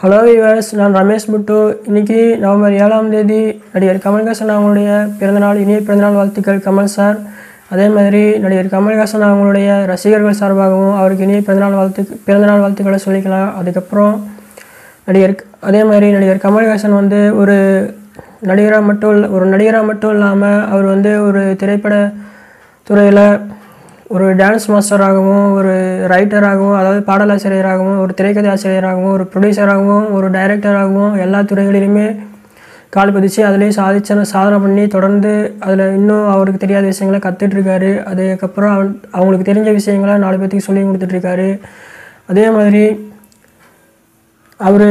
hello viewers நான் ரமேஷ் முட்டு இன்னைக்கு நவம்பர் ஏழாம் தேதி நடிகர் கமல்ஹாசன் அவங்களுடைய பிறந்தநாள் இனிய பிறந்தநாள் வாழ்த்துக்கள் கமல் சார் அதே மாதிரி நடிகர் கமல்ஹாசன் அவங்களுடைய ரசிகர்கள் சார்பாகவும் அவருக்கு இனிய பிறந்தநாள் வாழ்த்து பிறந்தநாள் வாழ்த்துக்களை சொல்லிக்கலாம் அதுக்கப்புறம் நடிகர் அதே மாதிரி நடிகர் கமல்ஹாசன் வந்து ஒரு நடிகராக மட்டும் இல்ல ஒரு நடிகராக மட்டும் இல்லாமல் அவர் வந்து ஒரு திரைப்பட துறையில் ஒரு டான்ஸ் மாஸ்டராகவும் ஒரு ரைட்டராகவும் அதாவது பாடலாசிரியராகவும் ஒரு திரைக்கதை ஆசிரியராகவும் ஒரு ப்ரொடியூசராகவும் ஒரு டைரக்டராகவும் எல்லா துறைகளிலுமே கால் பதிச்சு அதுலேயும் சாதிச்ச சாதனை பண்ணி தொடர்ந்து அதில் இன்னும் அவருக்கு தெரியாத விஷயங்களை கற்றுட்ருக்காரு அதுக்கப்புறம் அவன் அவங்களுக்கு தெரிஞ்ச விஷயங்களை நாலு பேர்த்துக்கு சொல்லி கொடுத்துட்ருக்காரு அதே மாதிரி அவர்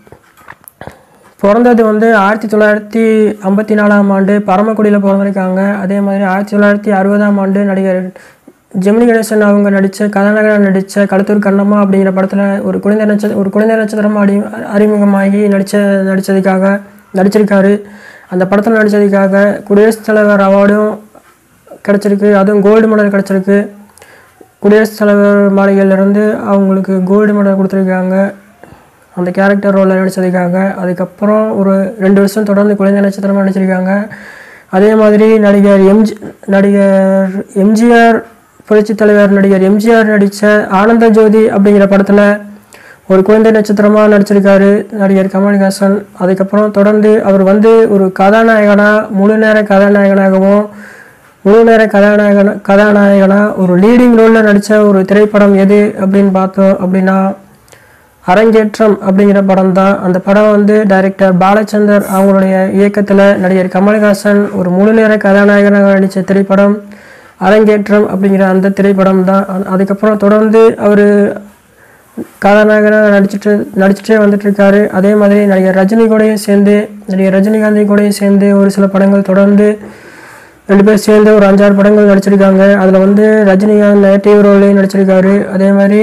பிறந்தது வந்து ஆயிரத்தி தொள்ளாயிரத்தி ஐம்பத்தி நாலாம் ஆண்டு பரமக்குடியில் பிறந்திருக்காங்க அதே மாதிரி ஆயிரத்தி தொள்ளாயிரத்தி அறுபதாம் ஆண்டு நடிகர் ஜெமினி கணேசன் அவங்க நடித்த கதாநாயகனாக நடித்த களத்தூர் கண்ணம்மா அப்படிங்கிற படத்தில் ஒரு குழந்தை நட்ச ஒரு குழந்தை நட்சத்திரமாக அடி அறிமுகமாகி நடித்த நடித்ததுக்காக நடிச்சிருக்காரு அந்த படத்தில் நடித்ததுக்காக குடியரசுத் தலைவர் அவார்டும் கிடச்சிருக்கு அதுவும் கோல்டு மெடல் கிடச்சிருக்கு குடியரசுத் தலைவர் மாளிகையிலேருந்து அவங்களுக்கு கோல்டு மெடல் கொடுத்துருக்காங்க அந்த கேரக்டர் ரோலில் நடித்ததுக்காக அதுக்கப்புறம் ஒரு ரெண்டு வருஷம் தொடர்ந்து குழந்தை நட்சத்திரமாக நடிச்சிருக்காங்க அதே மாதிரி நடிகர் எம்ஜி நடிகர் எம்ஜிஆர் புரட்சித் தலைவர் நடிகர் எம்ஜிஆர் நடித்த ஆனந்த ஜோதி அப்படிங்கிற படத்தில் ஒரு குழந்தை நட்சத்திரமாக நடிச்சிருக்காரு நடிகர் கமல்ஹாசன் அதுக்கப்புறம் தொடர்ந்து அவர் வந்து ஒரு கதாநாயகனாக முழு நேர கதாநாயகனாகவும் முழு நேர கதாநாயகன கதாநாயகனாக ஒரு லீடிங் ரோலில் நடித்த ஒரு திரைப்படம் எது அப்படின்னு பார்த்தோம் அப்படின்னா அரங்கேற்றம் அப்படிங்கிற படம் தான் அந்த படம் வந்து டைரக்டர் பாலச்சந்தர் அவங்களுடைய இயக்கத்தில் நடிகர் கமல்ஹாசன் ஒரு முழு நேர கதாநாயகனாக நடித்த திரைப்படம் அரங்கேற்றம் அப்படிங்கிற அந்த திரைப்படம் தான் அ- அதுக்கப்புறம் தொடர்ந்து அவர் கதாநாயகனாக நடிச்சிட்டு நடிச்சிட்டே வந்துட்டு இருக்காரு அதே மாதிரி நடிகர் ரஜினி கூடயும் சேர்ந்து நடிகர் ரஜினிகாந்தி கூடயும் சேர்ந்து ஒரு சில படங்கள் தொடர்ந்து ரெண்டு பேர் சேர்ந்து ஒரு அஞ்சாறு படங்கள் நடிச்சிருக்காங்க அதில் வந்து ரஜினிகாந்த் நெகட்டிவ் ரோல்லையும் நடிச்சிருக்காரு அதே மாதிரி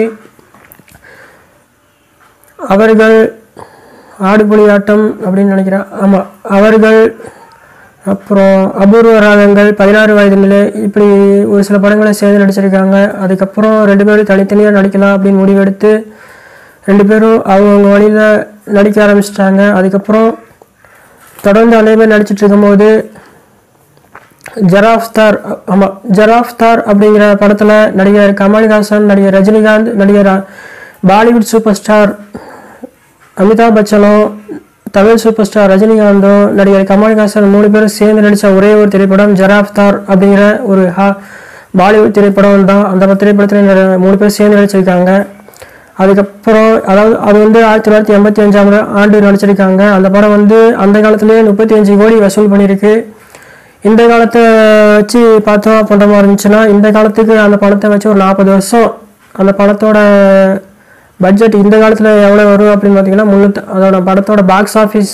அவர்கள் ஆடுபுலி ஆட்டம் அப்படின்னு நினைக்கிறேன் ஆமாம் அவர்கள் அப்புறம் அபூர்வ ராகங்கள் பதினாறு வயது நிலை இப்படி ஒரு சில படங்களை சேர்ந்து நடிச்சிருக்காங்க அதுக்கப்புறம் ரெண்டு பேரும் தனித்தனியாக நடிக்கலாம் அப்படின்னு முடிவெடுத்து ரெண்டு பேரும் அவங்கவுங்க வழியில் நடிக்க ஆரம்பிச்சிட்டாங்க அதுக்கப்புறம் தொடர்ந்து அதே மாதிரி நடிச்சிட்டு இருக்கும்போது ஜராஃப்தார் ஆமாம் ஜராஃப்தார் அப்படிங்கிற படத்தில் நடிகர் கமல்ஹாசன் நடிகர் ரஜினிகாந்த் நடிகர் பாலிவுட் சூப்பர் ஸ்டார் அமிதாப் பச்சனும் தமிழ் சூப்பர் ஸ்டார் ரஜினிகாந்தும் நடிகர் கமல்ஹாசன் மூணு பேரும் சேர்ந்து நடித்த ஒரே ஒரு திரைப்படம் ஜராஃப்தார் அப்படிங்கிற ஒரு ஹா பாலிவுட் திரைப்படம் தான் அந்த திரைப்படத்தில் மூணு பேர் சேர்ந்து நடிச்சிருக்காங்க அதுக்கப்புறம் அதாவது அது வந்து ஆயிரத்தி தொள்ளாயிரத்தி எண்பத்தி அஞ்சாம் ஆண்டு நடிச்சிருக்காங்க அந்த படம் வந்து அந்த காலத்திலேயே முப்பத்தி அஞ்சு கோடி வசூல் பண்ணியிருக்கு இந்த காலத்தை வச்சு பார்த்தோம் அப்படின்ற மாதிரி இருந்துச்சுன்னா இந்த காலத்துக்கு அந்த படத்தை வச்சு ஒரு நாற்பது வருஷம் அந்த படத்தோட பட்ஜெட் இந்த காலத்தில் எவ்வளோ வரும் அப்படின்னு பார்த்தீங்கன்னா முந்நூற்றி அதோட படத்தோட பாக்ஸ் ஆஃபீஸ்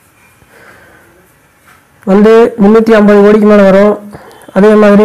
வந்து முந்நூற்றி ஐம்பது கோடிக்கு மேலே வரும் அதே மாதிரி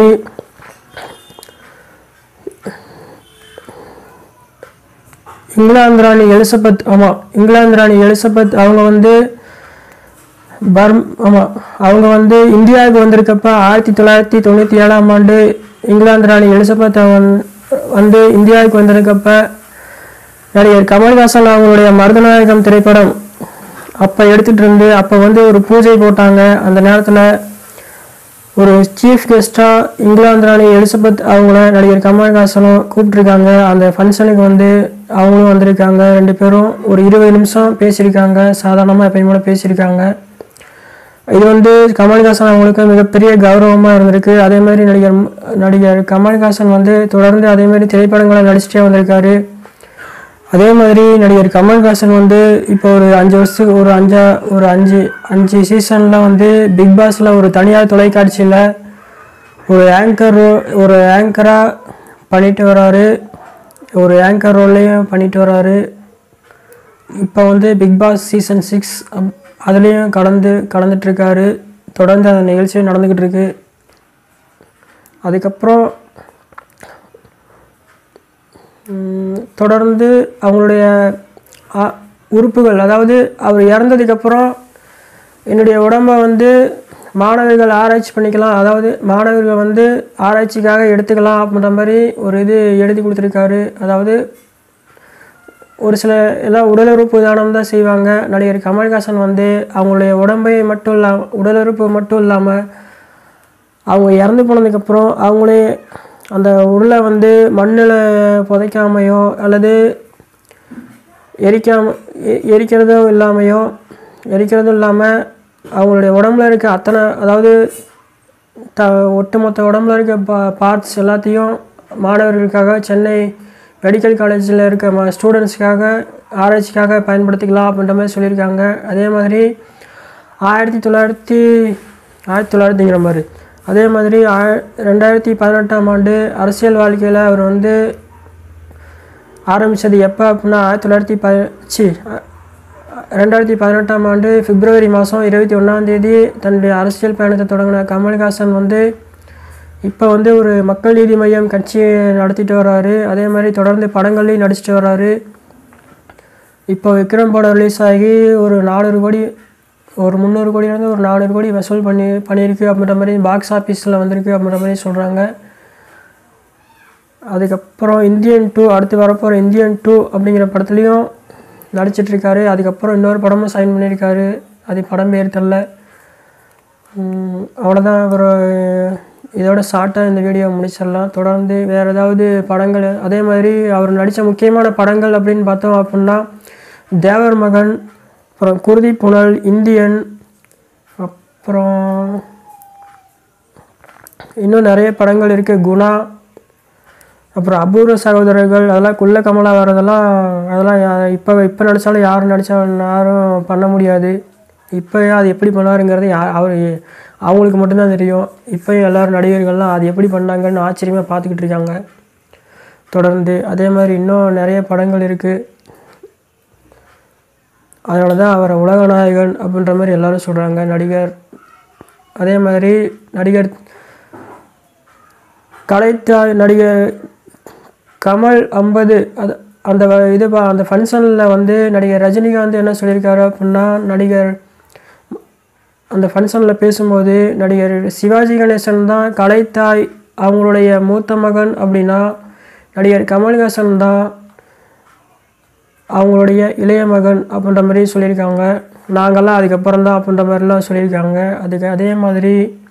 இங்கிலாந்து ராணி எலிசபெத் ஆமாம் இங்கிலாந்து ராணி எலிசபெத் அவங்க வந்து பர்ம் ஆமாம் அவங்க வந்து இந்தியாவுக்கு வந்திருக்கப்ப ஆயிரத்தி தொள்ளாயிரத்தி தொண்ணூற்றி ஏழாம் ஆண்டு இங்கிலாந்து ராணி எலிசபெத் அவன் வந்து இந்தியாவுக்கு வந்திருக்கப்ப நடிகர் கமல்ஹாசன் அவங்களுடைய மருதநாயகம் திரைப்படம் அப்போ எடுத்துகிட்டு இருந்து அப்போ வந்து ஒரு பூஜை போட்டாங்க அந்த நேரத்தில் ஒரு சீஃப் கெஸ்ட்டாக இங்கிலாந்து ராணி எலிசபெத் அவங்கள நடிகர் கமல்ஹாசனும் கூப்பிட்ருக்காங்க அந்த ஃபங்க்ஷனுக்கு வந்து அவங்களும் வந்திருக்காங்க ரெண்டு பேரும் ஒரு இருபது நிமிஷம் பேசியிருக்காங்க சாதாரணமாக எப்பயும் கூட பேசியிருக்காங்க இது வந்து கமல்ஹாசன் அவங்களுக்கு மிகப்பெரிய கௌரவமாக இருந்திருக்கு அதே மாதிரி நடிகர் மு- நடிகர் கமல்ஹாசன் வந்து தொடர்ந்து அதே மாதிரி திரைப்படங்களை நடிச்சிட்டே வந்திருக்காரு அதே மாதிரி நடிகர் கமல்ஹாசன் வந்து இப்போ ஒரு அஞ்சு வருஷத்துக்கு ஒரு அஞ்சா ஒரு அஞ்சு அஞ்சு சீசனில் வந்து பிக் பாஸில் ஒரு தனியார் தொலைக்காட்சியில் ஒரு ஆங்கர் ஒரு ஆங்கராக பண்ணிட்டு வராரு ஒரு ஆங்கர் ரோல்லையும் பண்ணிட்டு வராரு இப்போ வந்து பிக் பாஸ் சீசன் சிக்ஸ் அதுலேயும் கலந்து கலந்துட்டுருக்காரு தொடர்ந்து அந்த நிகழ்ச்சியும் நடந்துக்கிட்டு இருக்கு அதுக்கப்புறம் ம், தொடர்ந்து அவங்களுடைய ஆ, உறுப்புகள் அதாவது அவர் இறந்ததுக்கப்புறம் என்னுடைய உடம்பை வந்து மாணவர்கள் ஆராய்ச்சி பண்ணிக்கலாம் அதாவது மாணவர்கள் வந்து ஆராய்ச்சிக்காக எடுத்துக்கலாம் அப்படின்ற மாதிரி ஒரு இது எழுதி கொடுத்துருக்காரு அதாவது ஒரு சில எல்லாம் உடல் உறுப்பு தானம் தான் செய்வாங்க நடிகர் கமல்ஹாசன் வந்து அவங்களுடைய உடம்பை மட்டும் இல்லாமல் உடல் உறுப்பு மட்டும் இல்லாமல் அவங்க இறந்து போனதுக்கப்புறம் அவங்களே அந்த உருளை வந்து மண்ணில் புதைக்காமையோ அல்லது எரிக்காம எ- எரிக்கிறதும் இல்லாமையோ எரிக்கிறதும் இல்லாமல் அவங்களுடைய உடம்புல இருக்க அத்தனை அதாவது த ஒட்டுமொத்த உடம்புல இருக்க பா பார்ட்ஸ் எல்லாத்தையும் மாணவர்களுக்காக சென்னை மெடிக்கல் காலேஜில் இருக்க ம ஸ்டூடெண்ட்ஸ்க்காக ஆராய்ச்சிக்காக பயன்படுத்திக்கலாம் அப்படின்ற மாதிரி சொல்லியிருக்காங்க அதே மாதிரி ஆயிரத்தி தொள்ளாயிரத்தி ஆயிரத்தி தொள்ளாயிரத்திங்கிற மாதிரி அதே மாதிரி ஆய ரெண்டாயிரத்தி பதினெட்டாம் ஆண்டு அரசியல் வாழ்க்கையில் அவர் வந்து ஆரம்பித்தது எப்போ அப்படின்னா ஆயிரத்தி தொள்ளாயிரத்தி ப சி ரெண்டாயிரத்தி பதினெட்டாம் ஆண்டு பிப்ரவரி மாதம் இருபத்தி ஒன்றாந்தேதி தன்னுடைய அரசியல் பயணத்தை தொடங்கின கமல்ஹாசன் வந்து இப்போ வந்து ஒரு மக்கள் நீதி மையம் கட்சி நடத்திட்டு வர்றாரு அதே மாதிரி தொடர்ந்து படங்கள்லையும் நடிச்சிட்டு வர்றாரு இப்போ விக்ரம் படம் ரிலீஸ் ஆகி ஒரு நானூறு கோடி ஒரு முந்நூறு கோடியிலேருந்து ஒரு நானூறு கோடி வசூல் பண்ணி பண்ணியிருக்கு அப்படின்ற மாதிரி பாக்ஸ் ஆஃபீஸில் வந்திருக்கு அப்படின்ற மாதிரி சொல்கிறாங்க அதுக்கப்புறம் இந்தியன் டூ அடுத்து வரப்போகிற இந்தியன் டூ அப்படிங்கிற படத்துலையும் நடிச்சிட்ருக்காரு அதுக்கப்புறம் இன்னொரு படமும் சைன் பண்ணியிருக்காரு அது படம் பேர் தெரில அவ்வளோதான் அவர் இதோட ஷார்ட்டாக இந்த வீடியோ முடிச்சிடலாம் தொடர்ந்து வேறு ஏதாவது படங்கள் அதே மாதிரி அவர் நடித்த முக்கியமான படங்கள் அப்படின்னு பார்த்தோம் அப்படின்னா தேவர் மகன் அப்புறம் குருதி புனல் இந்தியன் அப்புறம் இன்னும் நிறைய படங்கள் இருக்குது குணா அப்புறம் அபூர்வ சகோதரர்கள் அதெல்லாம் குள்ள கமலா வர்றதெல்லாம் அதெல்லாம் யா- இப்போ இப்போ நடித்தாலும் யாரும் நடித்தாலும் யாரும் பண்ண முடியாது இப்போ அது எப்படி பண்ணாருங்கிறது யா அவர் அவங்களுக்கு மட்டும்தான் தெரியும் இப்போயும் எல்லாரும் நடிகர்கள்லாம் அது எப்படி பண்ணாங்கன்னு ஆச்சரியமாக பார்த்துக்கிட்டு இருக்காங்க தொடர்ந்து அதே மாதிரி இன்னும் நிறைய படங்கள் இருக்குது அதனால தான் அவரை உலகநாயகன் அப்படின்ற மாதிரி எல்லாரும் சொல்கிறாங்க நடிகர் அதே மாதிரி நடிகர் கலைத்தா நடிகர் கமல் ஐம்பது அது அந்த வ- இது பா- அந்த ஃபங்க்ஷனில் வந்து நடிகர் ரஜினிகாந்த் என்ன சொல்லியிருக்காரு அப்படின்னா நடிகர் அந்த ஃபங்க்ஷனில் பேசும்போது நடிகர் சிவாஜி கணேசன் தான் கலைத்தாய் அவங்களுடைய மூத்த மகன் அப்படின்னா நடிகர் கமல்ஹாசன் தான் அவங்களுடைய இளைய மகன் அப்படின்ற மாதிரி சொல்லியிருக்காங்க நாங்கள்லாம் அதுக்கப்புறம் தான் அப்படின்ற மாதிரிலாம் சொல்லியிருக்காங்க அதுக்கு அதே மாதிரி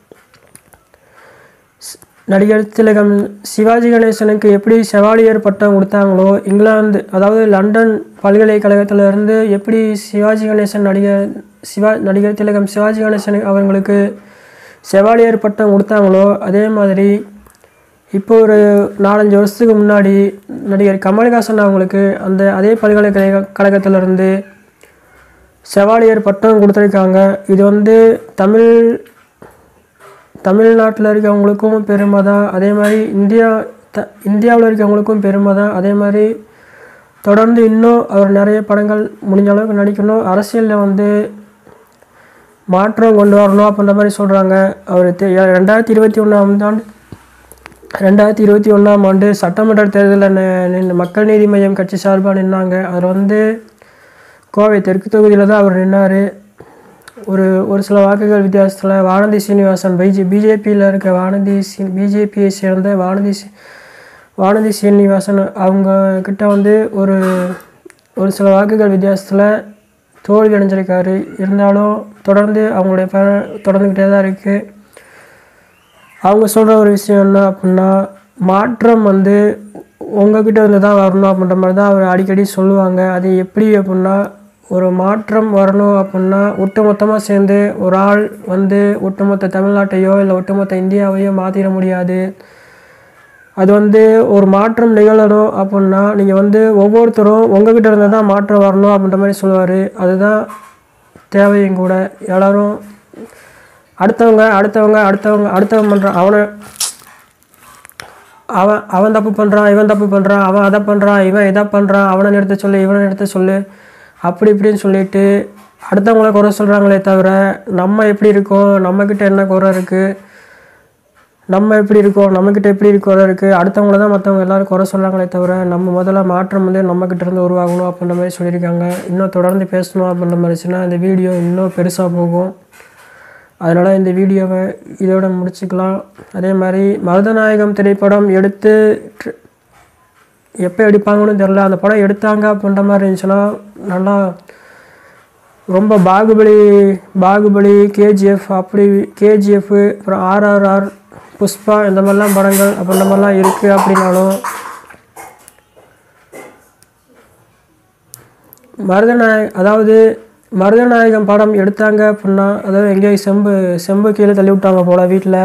ஸ்- நடிகர் திலகம் சிவாஜி கணேசனுக்கு எப்படி செவாலியர் பட்டம் கொடுத்தாங்களோ இங்கிலாந்து அதாவது லண்டன் பல்கலைக்கழகத்துல இருந்து எப்படி சிவாஜி கணேசன் நடிகர் சிவா நடிகர் திலகம் சிவாஜி கணேசன் அவங்களுக்கு செவாலியர் பட்டம் கொடுத்தாங்களோ அதே மாதிரி இப்போ ஒரு நாலஞ்சு வருஷத்துக்கு முன்னாடி நடிகர் கமல்ஹாசன் அவங்களுக்கு அந்த அதே பல்கலைக்கழக கழகத்திலிருந்து செவாலியர் பட்டம் கொடுத்துருக்காங்க இது வந்து தமிழ் தமிழ்நாட்டில் இருக்கவங்களுக்கும் பெருமை தான் அதே மாதிரி இந்தியா த இந்தியாவில் இருக்கவங்களுக்கும் பெருமை தான் அதே மாதிரி தொடர்ந்து இன்னும் அவர் நிறைய படங்கள் முடிஞ்ச அளவுக்கு நடிக்கணும் அரசியலில் வந்து மாற்றம் கொண்டு வரணும் அப்படின்ற மாதிரி சொல்கிறாங்க அவர் தெ- ரெண்டாயிரத்தி இருபத்தி ஒன்றாம் ஆண்டு ரெண்டாயிரத்தி இருபத்தி ஒன்றாம் ஆண்டு சட்டமன்ற தேர்தலில் நி- நின்னு மக்கள் நீதி மையம் கட்சி சார்பாக நின்னாங்க அதில் வந்து கோவை தெற்கு தொகுதியில் தான் அவர் நின்னார் ஒரு ஒரு சில வாக்குகள் வித்தியாசத்தில் வானதி சீனிவாசன் பிஜே பிஜேபியில் இருக்க வானதி சீ பிஜேபியை சேர்ந்த வானதி சீ- வானதி சீனிவாசன் அவங்க கிட்ட வந்து ஒரு ஒரு சில வாக்குகள் வித்தியாசத்தில் தோல்வி அடைஞ்சிருக்காரு இருந்தாலும் தொடர்ந்து அவங்களுடைய பயணம் தொடர்ந்துக்கிட்டே தான் இருக்குது அவங்க சொல்கிற ஒரு விஷயம் என்ன அப்படின்னா மாற்றம் வந்து உங்ககிட்ட இருந்து தான் வரணும் அப்படின்ற மாதிரி தான் அவர் அடிக்கடி சொல்லுவாங்க அது எப்படி அப்படின்னா ஒரு மாற்றம் வரணும் அப்படின்னா ஒட்டுமொத்தமாக சேர்ந்து ஒரு ஆள் வந்து ஒட்டுமொத்த தமிழ்நாட்டையோ இல்லை ஒட்டுமொத்த இந்தியாவையோ மாற்றிட முடியாது அது வந்து ஒரு மாற்றம் நிகழணும் அப்படின்னா நீங்கள் வந்து ஒவ்வொருத்தரும் உங்ககிட்ட இருந்து தான் மாற்றம் வரணும் அப்படின்ற மாதிரி சொல்லுவார் அதுதான் தேவையும் கூட எல்லாரும் அடுத்தவங்க அடுத்தவங்க அடுத்தவங்க அடுத்தவன் பண்ணுறான் அவனை அவன் அவன் தப்பு பண்ணுறான் இவன் தப்பு பண்ணுறான் அவன் அதை பண்ணுறான் இவன் இதை பண்ணுறான் அவனை நிறுத்த சொல்லு இவனை நிறுத்த சொல்லு அப்படி இப்படின்னு சொல்லிட்டு அடுத்தவங்கள குறை சொல்கிறாங்களே தவிர நம்ம எப்படி இருக்கோம் நம்மக்கிட்ட என்ன குறை இருக்குது நம்ம எப்படி இருக்கோம் நம்மக்கிட்ட எப்படி இருக்கு குறை இருக்குது அடுத்தவங்கள தான் மற்றவங்க எல்லாரும் குறை சொல்கிறாங்களே தவிர நம்ம முதல்ல மாற்றம் வந்து நம்மக்கிட்ட இருந்து உருவாகணும் அப்படின்ற மாதிரி சொல்லியிருக்காங்க இன்னும் தொடர்ந்து பேசணும் அப்படின்ற மாதிரிச்சுன்னா இந்த வீடியோ இன்னும் பெருசாக போகும் அதனால் இந்த வீடியோவை இதோட முடிச்சுக்கலாம் அதே மாதிரி மருதநாயகம் திரைப்படம் எடுத்து ட்ர- எப்போ எடுப்பாங்கன்னு தெரில அந்த படம் எடுத்தாங்க அப்படின்ற மாதிரி இருந்துச்சுன்னா நல்லா ரொம்ப பாகுபலி பாகுபலி கேஜிஎஃப் அப்படி கேஜிஎஃப் அப்புறம் ஆர்ஆர்ஆர் புஷ்பா இந்த மாதிரிலாம் படங்கள் அப்படின்ற மாதிரிலாம் இருக்குது அப்படின்னாலும் மருதநாயக அதாவது மருதநாயகம் படம் எடுத்தாங்க அப்படின்னா அதாவது எங்கேயோ செம்பு செம்பு கீழே தள்ளி விட்டாங்க போல் வீட்டில்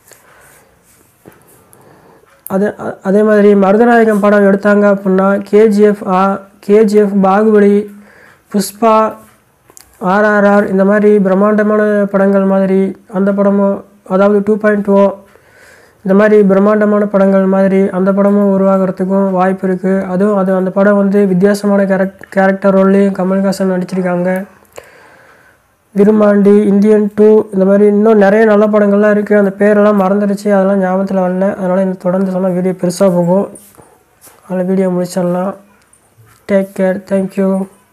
அதே அ- அதே மாதிரி மருதநாயகம் படம் எடுத்தாங்க அப்படின்னா கேஜிஎஃப் ஆ கேஜிஎஃப் பாகுபலி புஷ்பா ஆர்ஆர்ஆர் இந்த மாதிரி பிரம்மாண்டமான படங்கள் மாதிரி அந்த படமும் அதாவது டூ பாயிண்ட் ஓ இந்த மாதிரி பிரம்மாண்டமான படங்கள் மாதிரி அந்த படமும் உருவாகிறதுக்கும் வாய்ப்பு இருக்குது அதுவும் அது அந்த படம் வந்து வித்தியாசமான கேரக் கேரக்டர் ரோல்லையும் கமல்ஹாசன் நடிச்சிருக்காங்க விரும்மாண்டி இந்தியன் டூ இந்த மாதிரி இன்னும் நிறைய நல்ல படங்கள்லாம் இருக்குது அந்த பேரெல்லாம் மறந்துடுச்சு அதெல்லாம் ஞாபகத்தில் வரல அதனால் இந்த தொடர்ந்து சொன்னால் வீடியோ பெருசாக போகும் அதில் வீடியோ முடிச்சிடலாம் take care thank you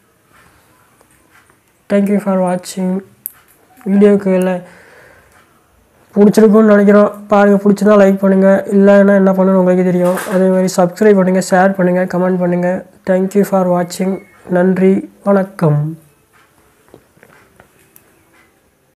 thank you for வாட்சிங் வீடியோக்கு இல்லை பிடிச்சிருக்குன்னு நினைக்கிறோம் பாருங்கள் பிடிச்சிருந்தா லைக் பண்ணுங்கள் இல்லைன்னா என்ன பண்ணணும்னு உங்களுக்கு தெரியும் அதே மாதிரி சப்ஸ்கிரைப் பண்ணுங்கள் ஷேர் பண்ணுங்கள் கமெண்ட் பண்ணுங்கள் தேங்க்யூ ஃபார் வாட்சிங் நன்றி வணக்கம்